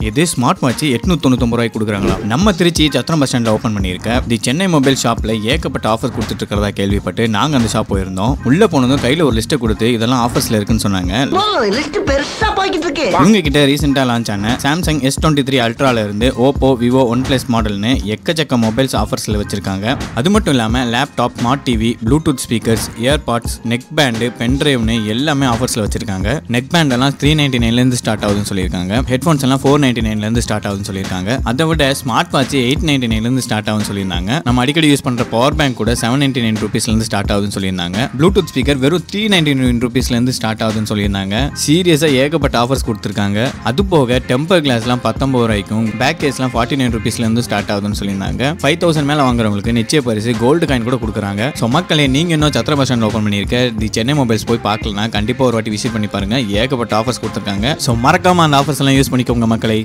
இது smart watch எட்நூத்தி தொண்ணூத்தொம்பது ரூபாய்க்கு கொடுக்குறாங்களா நம்ம திருச்சி சத்திரம் பஸ் ஸ்டாண்ட்ல ஓப்பன் பண்ணியிருக்க தி சென்னை மொபைல் ஷாப்ல ஏகப்பட்ட ஆஃபர் கொடுத்துட்டு இருக்கிறதா கேள்விப்பட்டு நாங்க அந்த ஷாப் போயிருந்தோம் உள்ள போனதும் கையில ஒரு லிஸ்ட்டை கொடுத்து இதெல்லாம் ஆஃபர்ஸ்ல இருக்குன்னு சொன்னாங்க லிஸ்ட் பெருசா போய்கிட்டு இருக்கு இவங்க கிட்ட ரீசெண்டா லான்ச் ஆன சாம்சங் எஸ் டுவெண்ட்டி த்ரீ அல்ட்ரால இருந்து ஓப்போ விவோ ஒன் பிளஸ் மாடல்னு எக்கச்சக்க மொபைல்ஸ் ஆஃபர்ஸ்ல வச்சிருக்காங்க அது மட்டும் இல்லாம laptop smart TV bluetooth speakers earbuds neck band pen டிரைவ்னு எல்லாமே ஆஃபர்ஸ்ல வச்சிருக்காங்க நெக் பேண்ட் எல்லாம் த்ரீ நைன்டி நைன்ல இருந்து ஸ்டார்ட் ஆகுதுன்னு சொல்லியிருக்காங்க ஹெட்ஃபோன்ஸ் எல்லாம் ஃபோர் நைன்டி நைன்ல இருந்து ஸ்டார்ட் ஆகுதுன்னு சொல்லியிருக்காங்க அதை விட ஸ்மார்ட் வாட்ச் எயிட் நைன்டி நைன்ல இருந்து ஸ்டார்ட் ஆகுதுன்னு சொல்லியிருந்தாங்க நம்ம அடிக்கடி யூஸ் பண்ற பவர் பேங்க் கூட செவன் நைன்டி நைன் ருபீஸ்ல இருந்து ஸ்டார்ட் ஆகுதுன்னு சொல்லியிருந்தாங்க ப்ளூடூத் ஸ்பீக்கர் வெறும் த்ரீ நைன்டி நைன் ருபீஸ்ல இருந்து ஸ்டார்ட் ஆகுதுன்னு சொல்லியிருந்தாங்க சீரியஸா ஏகப்பட்ட ஆஃபர்ஸ் கொடுத்துருக்காங்க அது போக டெம்பர் கிளாஸ்லாம் பத்தொன்பது ரூபாய்க்கும் பேக் கேஸ்லாம் ஃபார்ட்டி நைன் ருபீஸ்ல இருந்து ஸ்டார்ட் ஆகுதுன்னு சொல்லியிருந்தாங்க ஃபைவ் தௌசண்ட் மேல வாங்குறவங்களுக்கு நிச்சய பரிசு கோல்டு காயின் கூட கொடுக்குறாங்க ஸோ மக்களே நீங்க இன்னும் சத்திர பஸ் ஸ்டாண்ட் ஓப்பன் பண்ணியிருக்க தி சென்னை மொபைல்ஸ் போய் பார்க்கலாம் கண்டிப்பா ஒரு வாட்டி விசிட் பண்ணி பாருங்க ஏகப்பட்ட ஆஃபர்ஸ் கொடுத்துருக்காங்க ஸோ மறக்காம அந்த ஆஃபர்ஸ் எல்லாம் யூஸ் பண்ணிக்கோங்க மக்களை